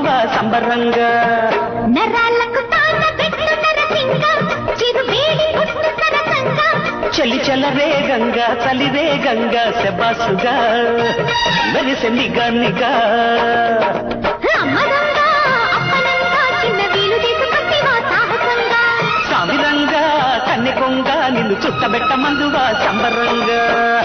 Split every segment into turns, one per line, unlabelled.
మందువా సంబరంగా
నరాలకు తాన పెట్టు నరసింగ చిరు వేడి పుట్టు సరసంగ
చలి చలరే గంగా చలిరే గంగా శబాసుగా మెరిసె నిగా నిగా
అమ్మదంగా అప్పనంగా చిన్న వీలు చేసుకొచ్చి వా సాహసంగా
సామిరంగా కన్నెకొంగా నిన్ను చుట్టబెట్ట మందువా సంబరంగా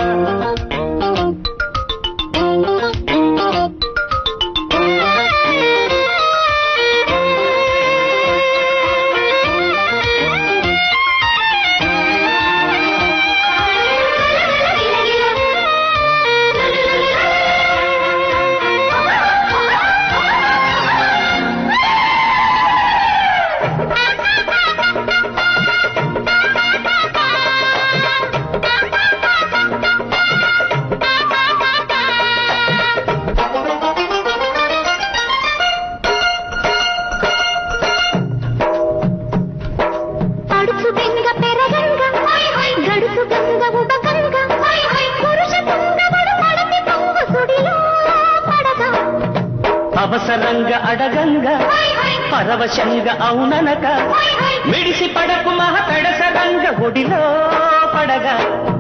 పడుచు బెంగ పెరగంగ గడుసు గంగ ఉబగంగ పురుష తుంగముడు పడతి పొంగు సుడిలో పడగా
అవసరంగా అడగంగా పరవశంగా అవుననక మిడిసి పడకు మహ పెడసరంగ ఒడిలో పడగా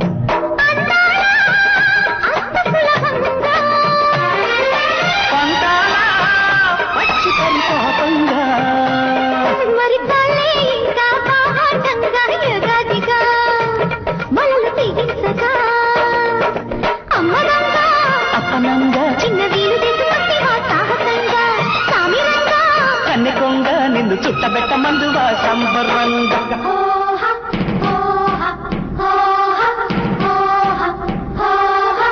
అంత సులభంగా
పంటాలా వచ్చి పరిపాపంగా
మరి తలే ఇంకా బాహాటంగా యగాదిగా మొలలు తెగించగా అమ్మదంగా
అపనంగా
చిన్న వీలు తీసుకొచ్చి వా సాహసంగా సామిరంగా
కన్నెకొంగా నిన్ను చుట్టబెట్ట మందువా సంబరంగా
ఓహ ఓహ ఓహ ఓహ ఓహ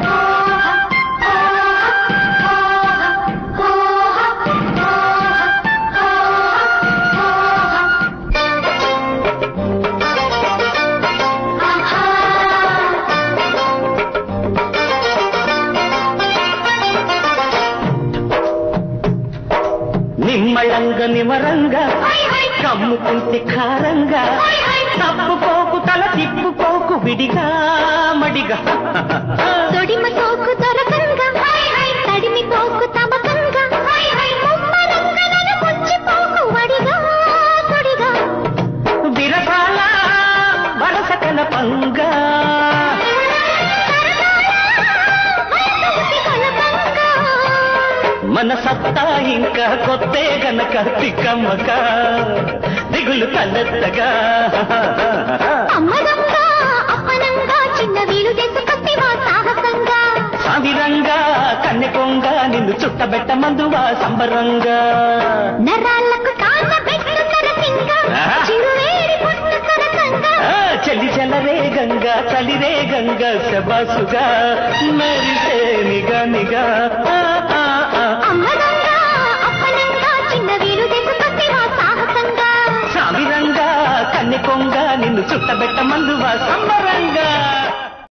నిమ్మళంగా నిమరంగా కమ్ముకుంటే కారంగా తప్పుకోకు తల తిప్పుకోకు విడిగా మడిగా
తొడిమ సోకు దొరకంగా తడిమి పోకు తమకంగా ముమ్మరంగా నన్ను ముంచిపోకు వడిగా సుడిగా
విరసాల వరస కలపంగా
మనసుకి కలపంగా
మన సత్తా ఇంకా కొత్తే గనక తిక్కమ్మక దిగులు తలెత్తగా
అమ్మదంగా అప్పనంగా చిన్న వీలు చేసుకొచ్చి వా సాహసంగా
సావిరంగా కన్నెకొంగా నిన్ను చుట్టబెట్ట మందువా సంబరంగా
నరాలకు తాన పెట్టు నరసింగ
ఆహా.
చిరువేడి పుట్టు సరసంగా
ఆ, చలి చలరే గంగా చలిరే గంగా శబాసుగా మెరిసే నిగా నిగా ఆ, ఆ, ఆ.
అమ్మదంగా అప్పనంగా చిన్న వీలు చేసుకొచ్చి వా సాహసంగా
సామిరంగా కన్నెకొంగా నిన్ను చుట్టబెట్ట మందువా సంబరంగా